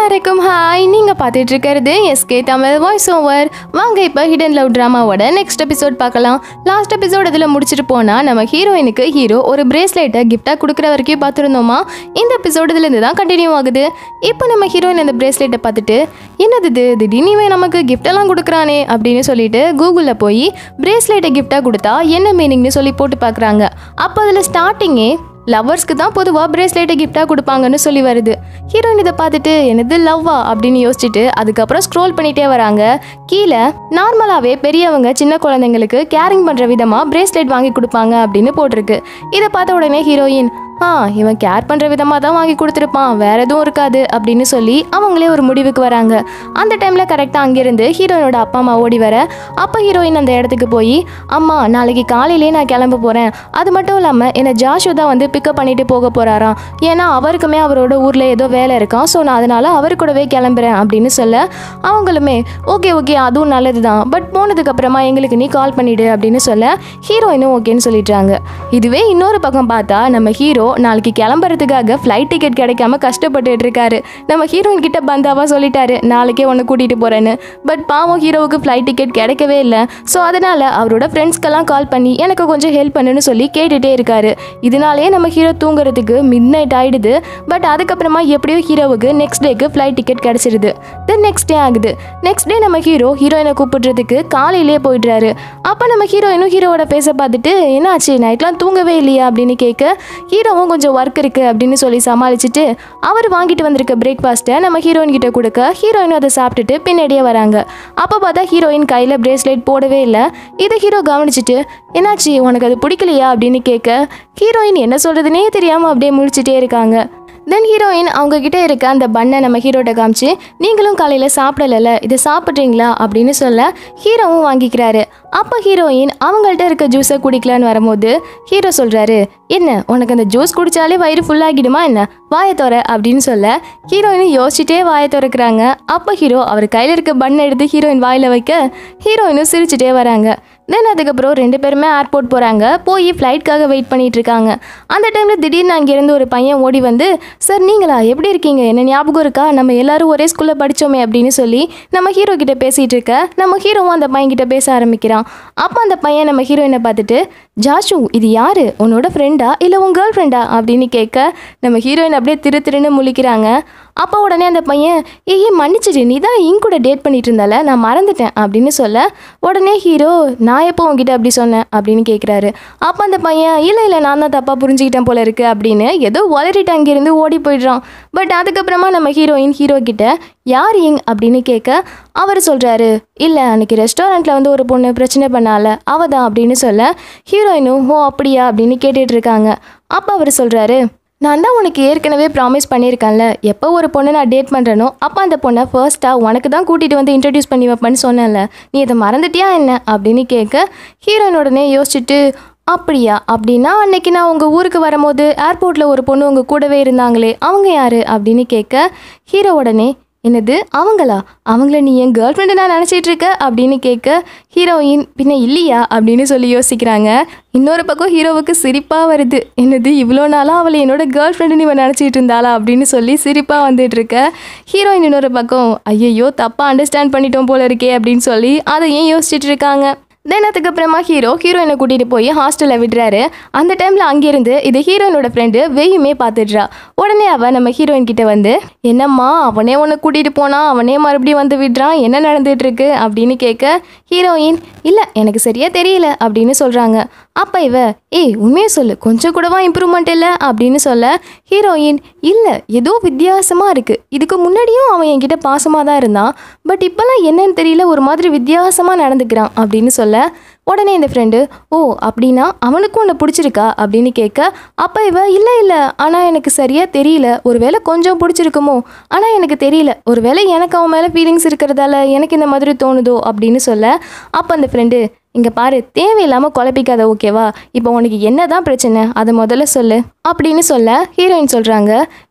எல்லாருக்கும் ஹாய் நீங்கள் பார்த்துட்டு இருக்கிறது எஸ்கே தமிழ் வாய்ஸ் ஓவர் வாங்க இப்போ ஹிடன் லவ் ட்ராமாவோட நெக்ஸ்ட் எபிசோட் பார்க்கலாம் லாஸ்ட் எபிசோட் இதில் முடிச்சிட்டு போனால் நம்ம ஹீரோயினுக்கு ஹீரோ ஒரு பிரேஸ்லெட்டை கிஃப்டாக கொடுக்குற வரைக்கும் பார்த்துருந்தோமா இந்த எபிசோட் இதுலேருந்து தான் கண்டினியூ ஆகுது இப்போ நம்ம ஹீரோயின் அந்த பிரேஸ்லெட்டை பார்த்துட்டு என்னது இது திடீர்னு இவன் நமக்கு கிஃப்டெல்லாம் கொடுக்குறானே அப்படின்னு சொல்லிட்டு கூகுளில் போய் பிரேஸ்லெட்டை கிஃப்டாக கொடுத்தா என்ன மீனிங்னு சொல்லி போட்டு பார்க்குறாங்க அப்போ அதில் ஸ்டார்டிங்கே லவ்வர்ஸ்க்கு தான் பொதுவாக பிரேஸ்லெட்டை கிஃப்டாக கொடுப்பாங்கன்னு சொல்லி வருது ஹீரோயின் இதை பார்த்துட்டு என்னது லவ்வா அப்படின்னு யோசிச்சுட்டு அதுக்கப்புறம் ஸ்க்ரோல் பண்ணிட்டே வராங்க கீழே நார்மலாகவே பெரியவங்க சின்ன குழந்தைங்களுக்கு கேரிங் பண்ணுற விதமாக பிரேஸ்லெட் வாங்கி கொடுப்பாங்க அப்படின்னு போட்டிருக்கு இதை பார்த்த உடனே ஹீரோயின் ஆ இவன் கேர் பண்ணுற விதமாக தான் வாங்கி கொடுத்துருப்பான் வேற எதுவும் இருக்காது அப்படின்னு சொல்லி அவங்களே ஒரு முடிவுக்கு வராங்க அந்த டைமில் கரெக்டாக அங்கேருந்து ஹீரோயினோட அப்பா அம்மா ஓடி வர அப்போ ஹீரோயின் அந்த இடத்துக்கு போய் அம்மா நாளைக்கு காலையிலே நான் கிளம்ப போகிறேன் அது மட்டும் இல்லாமல் என்னை ஜாஷு தான் வந்து பிக்கப் பண்ணிட்டு போக போகிறாராம் ஏன்னா அவருக்குமே அவரோட ஊரில் ஏதோ வேலை இருக்கான் ஸோ நான் அதனால் அவர் கூடவே கிளம்புறேன் அப்படின்னு சொல்ல அவங்களுமே ஓகே ஓகே அதுவும் நல்லது தான் பட் போனதுக்கு அப்புறமா எங்களுக்கு நீ கால் பண்ணிடு அப்படின்னு சொல்ல ஹீரோயினும் ஓகேன்னு சொல்லிட்டாங்க இதுவே இன்னொரு பக்கம் பார்த்தா நம்ம ஹீரோ நாளைக்கு கிளம்புறதுக்காக ஃப்ளைட் டிக்கெட் கிடைக்காம கஷ்டப்பட்டுட்டு இருக்காரு நம்ம ஹீரோயின் கிட்ட பந்தாவா சொல்லிட்டாரு நாளைக்கே உன்னை கூட்டிட்டு போறேன்னு பட் பாவம் ஹீரோவுக்கு ஃப்ளைட் டிக்கெட் கிடைக்கவே இல்லை ஸோ அதனால அவரோட ஃப்ரெண்ட்ஸ்க்கெல்லாம் கால் பண்ணி எனக்கு கொஞ்சம் ஹெல்ப் பண்ணுன்னு சொல்லி கேட்டுட்டே இருக்காரு இதனாலேயே நம்ம ஹீரோ தூங்குறதுக்கு மிட் நைட் ஆயிடுது பட் அதுக்கப்புறமா எப்படியோ ஹீரோவுக்கு நெக்ஸ்ட் டேக்கு ஃப்ளைட் டிக்கெட் கிடைச்சிருது தென் நெக்ஸ்ட் டே ஆகுது நெக்ஸ்ட் டே நம்ம ஹீரோ ஹீரோயினை கூப்பிடுறதுக்கு காலையிலேயே போயிடுறாரு அப்போ நம்ம ஹீரோயினும் ஹீரோவோட பேச பார்த்துட்டு என்னாச்சு நைட்லாம் தூங்கவே இல்லையா அப்படின்னு கேட்க ஹீரோவும் கொஞ்சம் ஒர்க் இருக்கு அப்படின்னு சொல்லி சமாளிச்சுட்டு அவர் வாங்கிட்டு வந்திருக்க பிரேக்ஃபாஸ்ட்டை நம்ம ஹீரோயின் கிட்ட கொடுக்க ஹீரோயினும் அதை சாப்பிட்டுட்டு பின்னாடியே வராங்க அப்போ பார்த்தா ஹீரோயின் கையில் பிரேஸ்லெட் போடவே இல்லை இதை ஹீரோ கவனிச்சுட்டு என்னாச்சு உனக்கு அது பிடிக்கலையா அப்படின்னு கேட்க ஹீரோயின் என்ன சொல்றதுனே தெரியாமல் அப்படியே முழிச்சிட்டே இருக்காங்க தென் ஹீரோயின் அவங்க கிட்ட இருக்க அந்த பண்ணை நம்ம ஹீரோட்ட காமிச்சு நீங்களும் காலையில் சாப்பிடலல இதை சாப்பிட்றீங்களா அப்படின்னு சொல்ல ஹீரோவும் வாங்கிக்கிறாரு அப்போ ஹீரோயின் அவங்கள்ட்ட இருக்க ஜூஸை குடிக்கலான்னு வரும்போது ஹீரோ சொல்கிறாரு என்ன உனக்கு அந்த ஜூஸ் குடிச்சாலே வயிறு ஃபுல்லாகிடுமா என்ன வாயை தோற அப்படின்னு சொல்ல ஹீரோயின் யோசிச்சுட்டே வாயை திறக்கிறாங்க அப்போ ஹீரோ அவர் கையில் இருக்க பண்ணை எடுத்து ஹீரோயின் வாயில் வைக்க ஹீரோயினும் சிரிச்சுட்டே வராங்க தென் அதுக்கப்புறம் ரெண்டு பேருமே ஏர்போர்ட் போகிறாங்க போய் ஃப்ளைட்காக வெயிட் பண்ணிட்டு இருக்காங்க அந்த டைமில் திடீர்னு அங்கேருந்து ஒரு பையன் ஓடி வந்து சார் நீங்களா எப்படி இருக்கீங்க என்ன ஞாபகம் இருக்கா நம்ம எல்லாரும் ஒரே ஸ்கூலில் படித்தோமே அப்படின்னு சொல்லி நம்ம ஹீரோ கிட்ட பேசிகிட்டு இருக்க நம்ம ஹீரோவும் அந்த பையன் கிட்ட பேச ஆரம்பிக்கிறான் அப்போ அந்த பையன் நம்ம ஹீரோயினை பார்த்துட்டு ஜாஷு இது யாரு உன்னோட ஃப்ரெண்டா இல்லை உன் கேர்ள் ஃப்ரெண்டா அப்படின்னு கேட்க நம்ம ஹீரோயின் அப்படியே திரு திருன்னு முழிக்கிறாங்க அப்போ உடனே அந்த பையன் ஏய் மன்னிச்சிடு நீ தான் இங்க கூட டேட் பண்ணிட்டு இருந்தால நான் மறந்துட்டேன் அப்படின்னு சொல்ல உடனே ஹீரோ நான் எப்போ உங்ககிட்ட அப்படி சொன்னேன் அப்படின்னு கேட்குறாரு அப்போ அந்த பையன் இல்லை இல்லை நான் தான் தப்பாக புரிஞ்சுக்கிட்டேன் போல இருக்கு அப்படின்னு ஏதோ வளரிட்டு அங்கேருந்து ஓடி போயிடுறான் பட் அதுக்கப்புறமா நம்ம ஹீரோயின் ஹீரோ கிட்ட யார் இங் அப்படின்னு கேட்க அவர் சொல்கிறாரு இல்லை அன்னைக்கு ரெஸ்டாரண்ட்டில் வந்து ஒரு பொண்ணு பிரச்சனை பண்ணால அவ தான் அப்படின்னு சொல்ல ஹீரோயினும் ஓ அப்படியா அப்படின்னு கேட்டுட்டு இருக்காங்க அப்போ அவர் சொல்கிறாரு நான் தான் உனக்கு ஏற்கனவே ப்ராமிஸ் பண்ணியிருக்கேன்ல எப்போ ஒரு பொண்ணை நான் டேட் பண்ணுறனோ அப்போ அந்த பொண்ணை ஃபர்ஸ்ட்டாக உனக்கு தான் கூட்டிகிட்டு வந்து இன்ட்ரடியூஸ் பண்ணி வைப்பேன்னு சொன்னேன்ல நீ இதை மறந்துட்டியா என்ன அப்படின்னு கேட்க ஹீரோயின் உடனே யோசிச்சுட்டு அப்படியா அப்படின்னா அன்னைக்கு நான் உங்கள் ஊருக்கு வரும்போது ஏர்போர்ட்டில் ஒரு பொண்ணு உங்கள் கூடவே இருந்தாங்களே அவங்க யாரு அப்படின்னு கேட்க ஹீரோ உடனே என்னது அவங்களா அவங்கள நீ என் கேர்ள் ஃப்ரெண்டு நான் நினச்சிட்டு இருக்க அப்படின்னு கேட்க ஹீரோயின் பின்ன இல்லையா அப்படின்னு சொல்லி யோசிக்கிறாங்க இன்னொரு பக்கம் ஹீரோவுக்கு சிரிப்பாக வருது என்னது இவ்வளோ நாளாக அவளை என்னோட கேர்ள் ஃப்ரெண்டு இவன் நினச்சிட்டு இருந்தாளா அப்படின்னு சொல்லி சிரிப்பாக வந்துட்டு இருக்க ஹீரோயின் இன்னொரு பக்கம் ஐயையோ தப்பாக அண்டர்ஸ்டாண்ட் பண்ணிட்டோம் போல இருக்கே அப்படின்னு சொல்லி அதை ஏன் யோசிச்சுட்டு இருக்காங்க தென் அதுக்கப்புறமா ஹீரோ ஹீரோயினை கூட்டிகிட்டு போய் ஹாஸ்டலில் விடுறாரு அந்த டைமில் அங்கேருந்து இது ஹீரோயினோட ஃப்ரெண்டு வெய்யுமே பார்த்துடுறா உடனே அவன் நம்ம ஹீரோயின் கிட்ட வந்து என்னம்மா அவனே உன்னை கூட்டிகிட்டு போனான் அவனே மறுபடியும் வந்து விடுறான் என்ன நடந்துட்டு இருக்கு அப்படின்னு கேட்க ஹீரோயின் இல்லை எனக்கு சரியாக தெரியல அப்படின்னு சொல்கிறாங்க அப்போ இவ ஏய் உண்மையை சொல்லு கொஞ்சம் கூடவா இம்ப்ரூவ்மெண்ட் இல்லை அப்படின்னு சொல்ல ஹீரோயின் இல்லை ஏதோ வித்தியாசமாக இருக்குது இதுக்கு முன்னாடியும் அவன் என்கிட்ட பாசமாக தான் இருந்தான் பட் இப்போல்லாம் என்னன்னு தெரியல ஒரு மாதிரி வித்தியாசமாக நடந்துக்கிறான் அப்படின்னு சொல்ல உடனே இந்த ஃப்ரெண்டு ஓ அப்படின்னா அவனுக்கும் உன்னை பிடிச்சிருக்கா அப்படின்னு கேட்க அப்போ இவ இல்லை இல்லை ஆனால் எனக்கு சரியாக தெரியல ஒருவேளை கொஞ்சம் பிடிச்சிருக்குமோ ஆனால் எனக்கு தெரியல ஒருவேளை எனக்கு அவன் மேலே ஃபீலிங்ஸ் இருக்கிறதால எனக்கு இந்த மாதிரி தோணுதோ அப்படின்னு சொல்ல அப்போ அந்த ஃப்ரெண்டு இங்கே பாரு தேவையில்லாமல் குழப்பிக்காத ஓகேவா இப்போ உனக்கு என்ன தான் பிரச்சனை அதை முதல்ல சொல்லு அப்படின்னு சொல்ல ஹீரோயின் சொல்கிறாங்க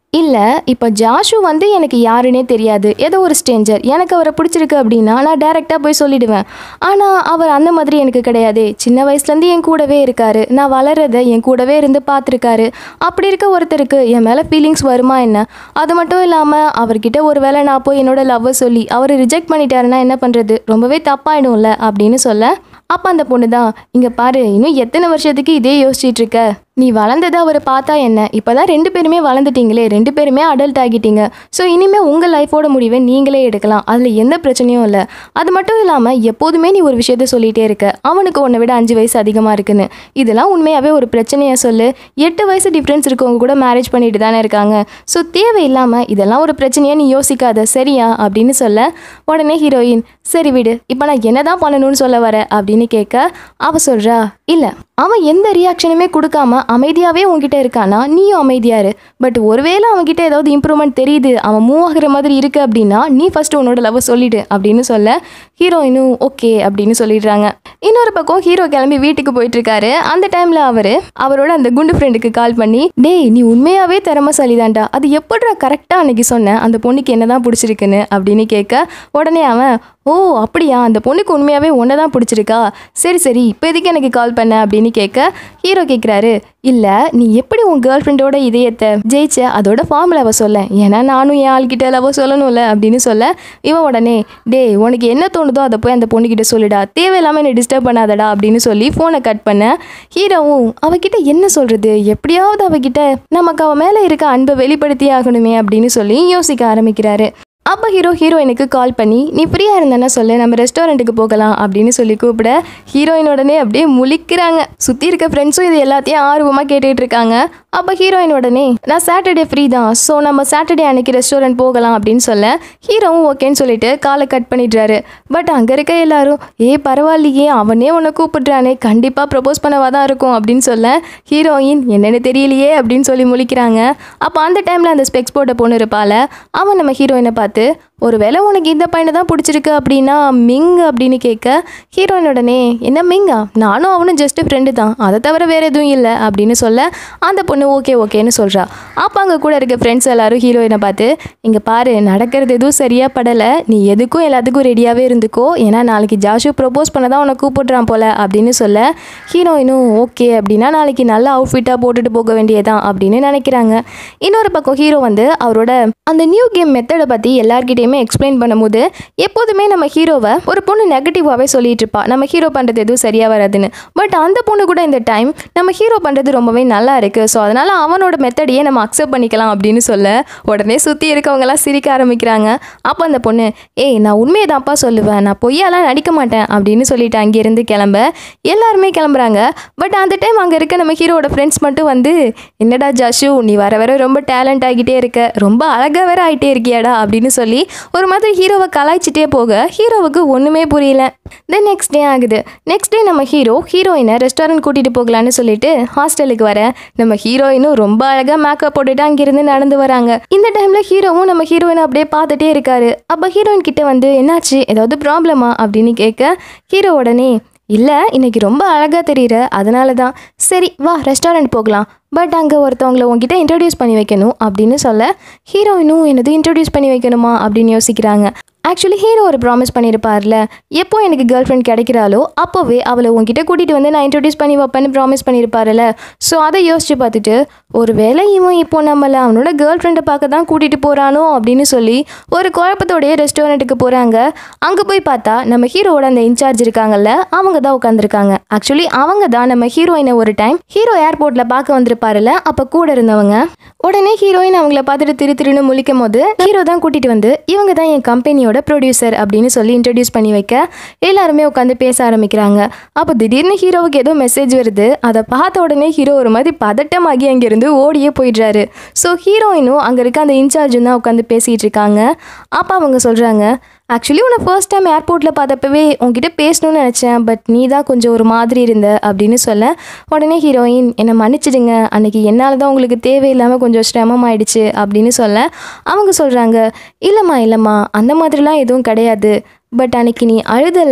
இல்லை இப்போ ஜாஷு வந்து எனக்கு யாருன்னே தெரியாது ஏதோ ஒரு ஸ்ட்ரேஞ்சர் எனக்கு அவரை பிடிச்சிருக்கு அப்படின்னா நான் டைரெக்டாக போய் சொல்லிடுவேன் ஆனால் அவர் அந்த மாதிரி எனக்கு கிடையாதே சின்ன வயசுலேருந்து என் கூடவே இருக்காரு நான் வளர்றதை என் கூடவே இருந்து பார்த்துருக்காரு அப்படி இருக்க ஒருத்தருக்கு என் மேலே ஃபீலிங்ஸ் வருமா என்ன அது மட்டும் இல்லாமல் அவர்கிட்ட ஒரு வேளை நான் போய் என்னோட லவ்வை சொல்லி அவர் ரிஜெக்ட் பண்ணிட்டாருன்னா என்ன பண்ணுறது ரொம்பவே தப்பாயிடும்ல அப்படின்னு சொல்ல அப்போ அந்த பொண்ணு தான் இங்கே பாரு இன்னும் எத்தனை வருஷத்துக்கு இதே யோசிச்சிட்டு இருக்க நீ வளர்ந்ததை அவர் பார்த்தா என்ன இப்போ தான் ரெண்டு பேருமே வளர்ந்துட்டீங்களே ரெண்டு பேருமே அடல்ட் ஆகிட்டீங்க ஸோ இனிமேல் உங்கள் லைஃபோட முடிவை நீங்களே எடுக்கலாம் அதில் எந்த பிரச்சனையும் இல்லை அது மட்டும் இல்லாமல் எப்போதுமே நீ ஒரு விஷயத்த சொல்லிகிட்டே இருக்க அவனுக்கு உன்னை விட அஞ்சு வயசு அதிகமாக இருக்குன்னு இதெல்லாம் உண்மையாகவே ஒரு பிரச்சனையை சொல்லு எட்டு வயசு டிஃப்ரென்ஸ் இருக்கவங்க கூட மேரேஜ் பண்ணிட்டு தானே இருக்காங்க ஸோ தேவையில்லாமல் இதெல்லாம் ஒரு பிரச்சனையை நீ யோசிக்காத சரியா அப்படின்னு சொல்ல உடனே ஹீரோயின் சரி விடு இப்போ நான் என்ன தான் பண்ணணும்னு சொல்ல வர அப்படின்னு கேட்க அவ சொல்கிறா இல்லை அவன் எந்த ரியாக்ஷனுமே கொடுக்காம அமைதியாகவே உன்கிட்ட இருக்கானா நீயும் அமைதியா இரு பட் ஒருவேளை அவன்கிட்ட ஏதாவது இம்ப்ரூவ்மெண்ட் தெரியுது அவன் மூவ் ஆகுற மாதிரி இருக்கு அப்படின்னா நீ ஃபர்ஸ்ட் உன்னோட லவ் சொல்லிடு அப்படின்னு சொல்ல ஹீரோயினும் ஓகே அப்படின்னு சொல்லிடுறாங்க இன்னொரு பக்கம் ஹீரோ கிளம்பி வீட்டுக்கு போயிட்டு இருக்காரு அந்த டைம்ல அவரு அவரோட அந்த குண்டு ஃப்ரெண்டுக்கு கால் பண்ணி டேய் நீ உண்மையாவே திறமசாலி தான்டா அது எப்படிடா கரெக்டாக அன்னைக்கு சொன்ன அந்த பொண்ணுக்கு என்னதான் பிடிச்சிருக்குன்னு அப்படின்னு கேட்க உடனே அவன் ஓ அப்படியா அந்த பொண்ணுக்கு உண்மையாகவே ஒன்றை தான் பிடிச்சிருக்கா சரி சரி இப்போ எதுக்கு எனக்கு கால் பண்ண அப்படின்னு கேட்க ஹீரோ கேட்குறாரு இல்லை நீ எப்படி உன் கேர்ள் ஃப்ரெண்டோட இதயத்தை ஜெயிச்ச அதோட ஃபார்முலாவை அவ சொல்ல ஏன்னா நானும் என் ஆள்கிட்ட லவ் சொல்லணும்ல அப்படின்னு சொல்ல இவன் உடனே டேய் உனக்கு என்ன தோணுதோ அதை போய் அந்த பொண்ணுக்கிட்ட சொல்லுடா தேவையில்லாமல் என்னை டிஸ்டர்ப் பண்ணாதடா அப்படின்னு சொல்லி ஃபோனை கட் பண்ண ஹீரோவும் அவகிட்ட என்ன சொல்கிறது எப்படியாவது அவகிட்ட நமக்கு அவன் மேலே இருக்க அன்பை வெளிப்படுத்தி ஆகணுமே அப்படின்னு சொல்லி யோசிக்க ஆரம்பிக்கிறாரு அப்போ ஹீரோ ஹீரோயினுக்கு கால் பண்ணி நீ ஃப்ரீயாக இருந்தேன்னா சொல்லு நம்ம ரெஸ்டாரண்ட்டுக்கு போகலாம் அப்படின்னு சொல்லி கூப்பிட ஹீரோயின் உடனே அப்படியே முழிக்கிறாங்க சுற்றி இருக்க ஃப்ரெண்ட்ஸும் இது எல்லாத்தையும் ஆர்வமாக கேட்டுட்டு இருக்காங்க அப்போ ஹீரோயின் உடனே நான் சாட்டர்டே ஃப்ரீ தான் ஸோ நம்ம சாட்டர்டே அன்னைக்கு ரெஸ்டாரண்ட் போகலாம் அப்படின்னு சொல்ல ஹீரோவும் ஓகேன்னு சொல்லிட்டு காலை கட் பண்ணிடுறாரு பட் அங்கே இருக்க எல்லாரும் ஏ பரவாயில்லையே அவனே உன்னை கூப்பிடுறானே கண்டிப்பாக ப்ரப்போஸ் பண்ணவா தான் இருக்கும் அப்படின்னு சொல்ல ஹீரோயின் என்னென்னு தெரியலையே அப்படின்னு சொல்லி முழிக்கிறாங்க அப்போ அந்த டைமில் அந்த ஸ்பெக்ஸ் போட்ட பொண்ணு இருப்பால அவன் நம்ம ஹீரோயினை பார்த்து ஒருவேளை உனக்கு இந்த பையனை தான் பிடிச்சிருக்கு அப்படின்னா மிங் அப்படின்னு கேட்க ஹீரோயின் உடனே என்ன மிங்கா நானும் அவனும் ஜஸ்ட் ஃப்ரெண்டு தான் அதை தவிர வேறு எதுவும் இல்லை அப்படின்னு சொல்ல அந்த பொண்ணு ஓகே ஓகேன்னு சொல்கிறா அப்போ அங்கே கூட இருக்க ஃப்ரெண்ட்ஸ் எல்லாரும் ஹீரோயினை பார்த்து இங்கே பாரு நடக்கிறது எதுவும் சரியாக படலை நீ எதுக்கும் எல்லாத்துக்கும் ரெடியாகவே இருந்துக்கோ ஏன்னா நாளைக்கு ஜாஷு ப்ரப்போஸ் பண்ண தான் உன்னை கூப்பிடுறான் போல அப்படின்னு சொல்ல ஹீரோயினும் ஓகே அப்படின்னா நாளைக்கு நல்ல அவுட்ஃபிட்டாக போட்டுட்டு போக வேண்டியதான் அப்படின்னு நினைக்கிறாங்க இன்னொரு பக்கம் ஹீரோ வந்து அவரோட அந்த நியூ கேம் மெத்தடை பற்றி எல்லார்கிட்டயுமே எக்ஸ்பிளைன் பண்ணும்போது எப்போதுமே நம்ம ஹீரோவை ஒரு பொண்ணு நெகட்டிவாகவே சொல்லிட்டு இருப்பா நம்ம ஹீரோ பண்ணுறது எதுவும் சரியாக வராதுன்னு பட் அந்த பொண்ணு கூட இந்த டைம் நம்ம ஹீரோ பண்ணுறது ரொம்பவே நல்லா இருக்கு ஸோ அதனால அவனோட மெத்தடையே நம்ம அக்செப்ட் பண்ணிக்கலாம் அப்படின்னு சொல்ல உடனே சுற்றி இருக்கவங்கலாம் சிரிக்க ஆரம்பிக்கிறாங்க அப்போ அந்த பொண்ணு ஏய் நான் உண்மையை தான்ப்பா சொல்லுவேன் நான் பொய்யாலாம் நடிக்க மாட்டேன் அப்படின்னு சொல்லிட்டு அங்கேருந்து கிளம்ப எல்லாருமே கிளம்புறாங்க பட் அந்த டைம் அங்கே இருக்க நம்ம ஹீரோவோட ஃப்ரெண்ட்ஸ் மட்டும் வந்து என்னடா ஜாஷு நீ வர வர ரொம்ப டேலண்ட் ஆகிட்டே இருக்க ரொம்ப அழகாக வேற ஆகிட்டே இருக்கியாடா அப்படின்னு சொல்லி ஒரு மாதிரி ஹீரோவை கலாய்ச்சிட்டே போக ஹீரோவுக்கு ஒன்றுமே புரியல தென் நெக்ஸ்ட் டே ஆகுது நெக்ஸ்ட் டே நம்ம ஹீரோ ஹீரோயினை ரெஸ்டாரண்ட் கூட்டிகிட்டு போகலான்னு சொல்லிட்டு ஹாஸ்டலுக்கு வர நம்ம ஹீரோயினும் ரொம்ப அழகாக மேக்கப் போட்டுட்டு அங்கிருந்து நடந்து வராங்க இந்த டைமில் ஹீரோவும் நம்ம ஹீரோயினை அப்படியே பார்த்துட்டே இருக்காரு அப்போ ஹீரோயின் கிட்ட வந்து என்னாச்சு ஏதாவது ப்ராப்ளமா அப்படின்னு கேட்க ஹீரோ உடனே இல்லை இன்னைக்கு ரொம்ப அழகாக தெரியுற அதனால தான் சரி வா ரெஸ்டாரண்ட் போகலாம் பட் அங்கே ஒருத்தவங்கள உங்ககிட்ட இன்ட்ரடியூஸ் பண்ணி வைக்கணும் அப்படின்னு சொல்ல ஹீரோயினும் என்னது இன்ட்ரடியூஸ் பண்ணி வைக்கணுமா அப்படின்னு யோசிக்கிறாங்க ஆக்சுவலி ஹீரோ ஒரு ப்ராமிஸ் பண்ணியிருப்பார்ல எப்போ எனக்கு கேர்ள் ஃப்ரெண்ட் கிடைக்கிறாளோ அப்போவே அவளை உங்ககிட்ட கூட்டிகிட்டு வந்து நான் இன்ட்ரடியூஸ் பண்ணி வைப்பேன்னு ப்ராமிஸ் பண்ணியிருப்பாருல்ல ஸோ அதை யோசிச்சு பார்த்துட்டு ஒரு வேளை இவன் இப்போ நம்மளை அவனோட கேர்ள் ஃப்ரெண்டை பார்க்க தான் கூட்டிகிட்டு போகிறானோ அப்படின்னு சொல்லி ஒரு குழப்பத்தோடைய ரெஸ்டாரண்ட்டுக்கு போகிறாங்க அங்கே போய் பார்த்தா நம்ம ஹீரோவோட அந்த இன்சார்ஜ் இருக்காங்கல்ல அவங்க தான் உட்காந்துருக்காங்க ஆக்சுவலி அவங்க தான் நம்ம ஹீரோயினை ஒரு டைம் ஹீரோ ஏர்போர்ட்டில் பார்க்க வந்திருப்பாருல்ல அப்போ கூட இருந்தவங்க உடனே ஹீரோயின் அவங்கள பார்த்துட்டு திரு திருன்னு முழிக்கும் போது ஹீரோ தான் கூட்டிகிட்டு வந்து இவங்க தான் என் கம்பெனியோட ப்ரொடியூசர் அப்படின்னு சொல்லி இன்ட்ரடியூஸ் பண்ணி வைக்க எல்லாருமே உட்காந்து பேச ஆரம்பிக்கிறாங்க அப்போ திடீர்னு ஹீரோவுக்கு ஏதோ மெசேஜ் வருது அதை பார்த்த உடனே ஹீரோ ஒரு மாதிரி பதட்டமாகி அங்கேருந்து ஓடியே போயிடுறாரு ஸோ ஹீரோயினும் அங்கே இருக்க அந்த இன்சார்ஜும் தான் உட்காந்து பேசிகிட்டு இருக்காங்க அப்போ அவங்க சொல்கிறாங்க ஆக்சுவலி உன்னை ஃபர்ஸ்ட் டைம் ஏர்போர்ட்டில் பார்த்தப்பவே உன்கிட்ட பேசணும்னு நினச்சேன் பட் நீ தான் கொஞ்சம் ஒரு மாதிரி இருந்த அப்படின்னு சொல்ல உடனே ஹீரோயின் என்னை மன்னிச்சிடுங்க அன்னைக்கு என்னால் தான் உங்களுக்கு தேவையில்லாமல் கொஞ்சம் சிரமம் ஆயிடுச்சு அப்படின்னு சொல்ல அவங்க சொல்கிறாங்க இல்லைம்மா இல்லைம்மா அந்த மாதிரிலாம் எதுவும் கிடையாது பட் அன்னைக்கு நீ அழுதல்ல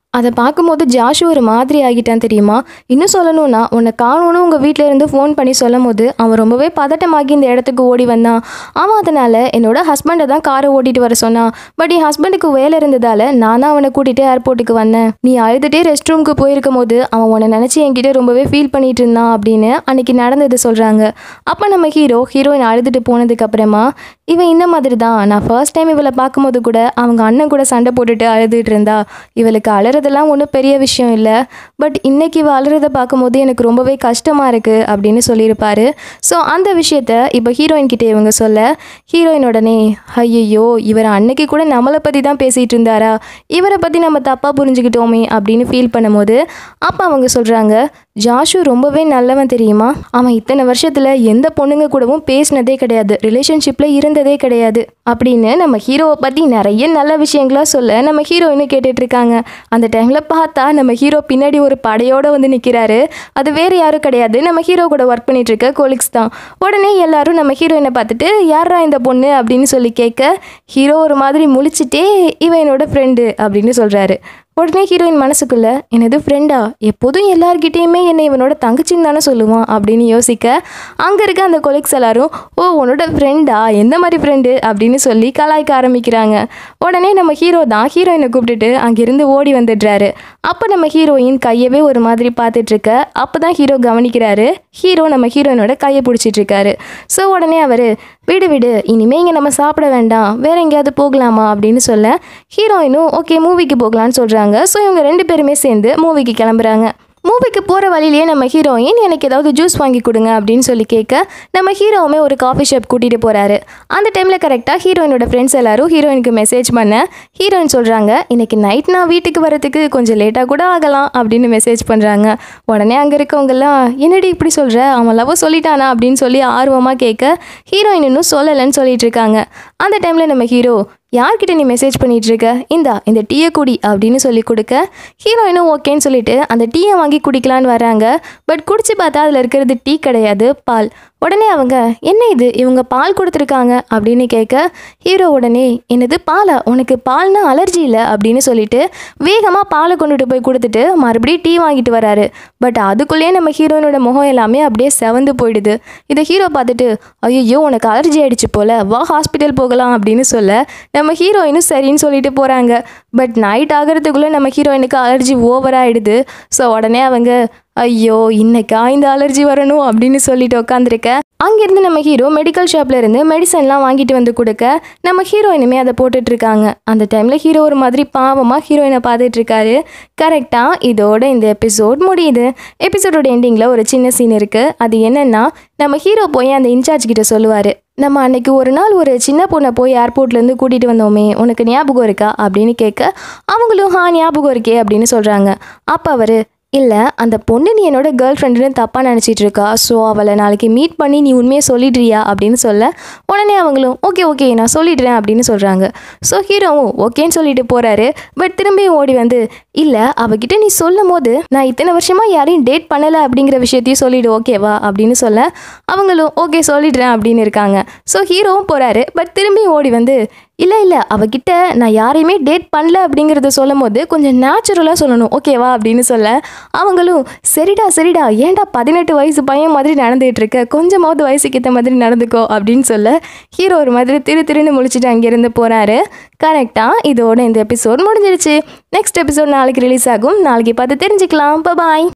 அதை பார்க்கும்போது ஜாஷு ஒரு மாதிரி ஆகிட்டான் தெரியுமா இன்னும் சொல்லணும்னா உன்னை காணோன்னு உங்கள் வீட்டில் இருந்து ஃபோன் பண்ணி சொல்லும் போது அவன் ரொம்பவே பதட்டமாகி இந்த இடத்துக்கு ஓடி வந்தான் அவன் அதனால் என்னோட ஹஸ்பண்டை தான் காரை ஓட்டிட்டு வர சொன்னான் பட் என் ஹஸ்பண்டுக்கு வேலை இருந்ததால் நான் தான் அவனை கூட்டிகிட்டு ஏர்போர்ட்டுக்கு வந்தேன் நீ அழுதுகிட்டே ரெஸ்ட் ரூமுக்கு போயிருக்கும் போது அவன் உன்னை நினச்சி என்கிட்ட ரொம்பவே ஃபீல் பண்ணிட்டு இருந்தான் அப்படின்னு அன்னைக்கு நடந்தது சொல்கிறாங்க அப்போ நம்ம ஹீரோ ஹீரோயின் அழுதுட்டு போனதுக்கு அப்புறமா இவன் இந்த மாதிரி தான் நான் ஃபர்ஸ்ட் டைம் இவளை பார்க்கும்போது கூட அவங்க அண்ணன் கூட சண்டை போட்டுட்டு அழுதுட்டு இருந்தா இவளுக்கு அழுறதெல்லாம் ஒன்றும் பெரிய விஷயம் இல்லை பட் இன்னைக்கு இவ அழுறதை பார்க்கும்போது எனக்கு ரொம்பவே கஷ்டமாக இருக்குது அப்படின்னு சொல்லியிருப்பாரு ஸோ அந்த விஷயத்த இப்போ ஹீரோயின் கிட்டே இவங்க சொல்ல ஹீரோயின் உடனே ஐயையோ இவர் அன்னைக்கு கூட நம்மளை பற்றி தான் பேசிகிட்டு இருந்தாரா இவரை பற்றி நம்ம தப்பாக புரிஞ்சுக்கிட்டோமே அப்படின்னு ஃபீல் பண்ணும்போது அப்போ அவங்க சொல்கிறாங்க ஜாஷு ரொம்பவே நல்லவன் தெரியுமா அவன் இத்தனை வருஷத்தில் எந்த பொண்ணுங்க கூடவும் பேசினதே கிடையாது ரிலேஷன்ஷிப்பில் இருந்ததே கிடையாது அப்படின்னு நம்ம ஹீரோவை பற்றி நிறைய நல்ல விஷயங்களா சொல்ல நம்ம ஹீரோயினும் கேட்டுட்டு இருக்காங்க அந்த டைமில் பார்த்தா நம்ம ஹீரோ பின்னாடி ஒரு படையோட வந்து நிற்கிறாரு அது வேறு யாரும் கிடையாது நம்ம ஹீரோ கூட ஒர்க் பண்ணிட்டு இருக்க கோலிக்ஸ் தான் உடனே எல்லாரும் நம்ம ஹீரோயினை பார்த்துட்டு யாரா இந்த பொண்ணு அப்படின்னு சொல்லி கேட்க ஹீரோ ஒரு மாதிரி முழிச்சிட்டே இவன் என்னோட ஃப்ரெண்டு அப்படின்னு சொல்கிறாரு உடனே ஹீரோயின் மனசுக்குள்ள என்னது ஃப்ரெண்டா எப்போதும் எல்லார்கிட்டேயுமே என்னை இவனோட தங்கச்சின்னு தானே சொல்லுவான் அப்படின்னு யோசிக்க அங்கே இருக்க அந்த கொலீக்ஸ் எல்லாரும் ஓ உன்னோட ஃப்ரெண்டா எந்த மாதிரி ஃப்ரெண்டு அப்படின்னு சொல்லி கலாய்க்க ஆரம்பிக்கிறாங்க உடனே நம்ம ஹீரோ தான் ஹீரோயினை கூப்பிட்டுட்டு அங்கேருந்து ஓடி வந்துடுறாரு அப்போ நம்ம ஹீரோயின் கையவே ஒரு மாதிரி பார்த்துட்டு இருக்க அப்போ தான் ஹீரோ கவனிக்கிறாரு ஹீரோ நம்ம ஹீரோயினோட கையை பிடிச்சிட்டு இருக்காரு ஸோ உடனே அவர் விடு விடு இனிமே இங்கே நம்ம சாப்பிட வேண்டாம் வேற எங்கேயாவது போகலாமா அப்படின்னு சொல்ல ஹீரோயினும் ஓகே மூவிக்கு போகலான்னு சொல்கிறாங்க ஸோ இவங்க ரெண்டு பேருமே சேர்ந்து மூவிக்கு கிளம்புறாங்க மூவிக்கு போகிற வழியிலேயே நம்ம ஹீரோயின் எனக்கு ஏதாவது ஜூஸ் வாங்கி கொடுங்க அப்படின்னு சொல்லி கேட்க நம்ம ஹீரோவுமே ஒரு காஃபி ஷாப் கூட்டிகிட்டு போகிறாரு அந்த டைமில் கரெக்டாக ஹீரோயினோட ஃப்ரெண்ட்ஸ் எல்லாரும் ஹீரோயினுக்கு மெசேஜ் பண்ண ஹீரோயின் சொல்கிறாங்க இன்னைக்கு நைட் நான் வீட்டுக்கு வரதுக்கு கொஞ்சம் லேட்டாக கூட ஆகலாம் அப்படின்னு மெசேஜ் பண்ணுறாங்க உடனே அங்கே இருக்கவங்கெல்லாம் என்னடி இப்படி சொல்கிற அவன் லவ் சொல்லிட்டானா அப்படின்னு சொல்லி ஆர்வமாக கேட்க ஹீரோயின் இன்னும் சொல்லலைன்னு சொல்லிட்டு இருக்காங்க அந்த டைமில் நம்ம ஹீரோ யார்கிட்ட நீ மெசேஜ் பண்ணிட்டு இருக்க இந்தா இந்த டீயை குடி அப்படின்னு சொல்லி கொடுக்க ஹீரோயினும் ஓகேன்னு சொல்லிட்டு அந்த டீயை வாங்கி குடிக்கலான்னு வராங்க பட் குடிச்சு பார்த்தா அதில் இருக்கிறது டீ கிடையாது பால் உடனே அவங்க என்ன இது இவங்க பால் கொடுத்துருக்காங்க அப்படின்னு கேட்க ஹீரோ உடனே என்னது பாலா உனக்கு பால்னா அலர்ஜி இல்லை அப்படின்னு சொல்லிட்டு வேகமாக பாலை கொண்டுட்டு போய் கொடுத்துட்டு மறுபடியும் டீ வாங்கிட்டு வராரு பட் அதுக்குள்ளேயே நம்ம ஹீரோயினோட முகம் எல்லாமே அப்படியே செவந்து போயிடுது இதை ஹீரோ பார்த்துட்டு ஐயோ உனக்கு அலர்ஜி ஆயிடுச்சு போல வா ஹாஸ்பிட்டல் போகலாம் அப்படின்னு சொல்ல நம்ம ஹீரோயினும் சரின்னு சொல்லிட்டு போகிறாங்க பட் நைட் ஆகிறதுக்குள்ளே நம்ம ஹீரோயினுக்கு அலர்ஜி ஓவர் ஆயிடுது ஸோ உடனே அவங்க ஐயோ இன்னைக்கா இந்த அலர்ஜி வரணும் அப்படின்னு சொல்லிட்டு உட்காந்துருக்க அங்கேருந்து நம்ம ஹீரோ மெடிக்கல் ஷாப்ல இருந்து மெடிசன்லாம் வாங்கிட்டு வந்து கொடுக்க நம்ம ஹீரோயினுமே அதை போட்டுட்டு இருக்காங்க அந்த டைமில் ஹீரோ ஒரு மாதிரி பாவமாக ஹீரோயினை பார்த்துட்டு இருக்காரு கரெக்டாக இதோட இந்த எபிசோட் முடியுது எபிசோடோட எண்டிங்கில் ஒரு சின்ன சீன் இருக்குது அது என்னன்னா நம்ம ஹீரோ போய் அந்த இன்சார்ஜ் கிட்ட சொல்லுவார் நம்ம அன்னைக்கு ஒரு நாள் ஒரு சின்ன பொண்ணை போய் ஏர்போர்ட்லேருந்து கூட்டிகிட்டு வந்தோமே உனக்கு ஞாபகம் இருக்கா அப்படின்னு கேட்க அவங்களும் ஹா ஞாபகம் இருக்கே அப்படின்னு சொல்கிறாங்க அப்போ அவர் இல்லை அந்த பொண்ணு நீ என்னோட கேர்ள் ஃப்ரெண்டுன்னு தப்பாக நினச்சிட்டு இருக்கா ஸோ அவளை நாளைக்கு மீட் பண்ணி நீ உண்மையை சொல்லிடுறியா அப்படின்னு சொல்ல உடனே அவங்களும் ஓகே ஓகே நான் சொல்லிடுறேன் அப்படின்னு சொல்கிறாங்க ஸோ ஹீரோவும் ஓகேன்னு சொல்லிட்டு போகிறாரு பட் திரும்பியும் ஓடி வந்து இல்லை அவகிட்ட நீ சொல்லும் போது நான் இத்தனை வருஷமாக யாரையும் டேட் பண்ணலை அப்படிங்கிற விஷயத்தையும் சொல்லிடு ஓகேவா அப்படின்னு சொல்ல அவங்களும் ஓகே சொல்லிடுறேன் அப்படின்னு இருக்காங்க ஸோ ஹீரோவும் போகிறாரு பட் திரும்பியும் ஓடி வந்து இல்லை இல்லை அவகிட்ட நான் யாரையுமே டேட் பண்ணல அப்படிங்கிறத சொல்லும் போது கொஞ்சம் நேச்சுரலாக சொல்லணும் ஓகேவா அப்படின்னு சொல்ல அவங்களும் சரிடா சரிடா ஏன்டா பதினெட்டு வயசு பையன் மாதிரி நடந்துகிட்டு இருக்க கொஞ்சமாவது வயசுக்கு ஏற்ற மாதிரி நடந்துக்கோ அப்படின்னு சொல்ல ஹீரோ ஒரு மாதிரி திரு திருன்னு முழிச்சிட்டு அங்கேருந்து போகிறாரு கரெக்டாக இதோட இந்த எபிசோட் முடிஞ்சிருச்சு நெக்ஸ்ட் எபிசோட் நாளைக்கு ரிலீஸ் ஆகும் நாளைக்கு பார்த்து தெரிஞ்சுக்கலாம் பாய்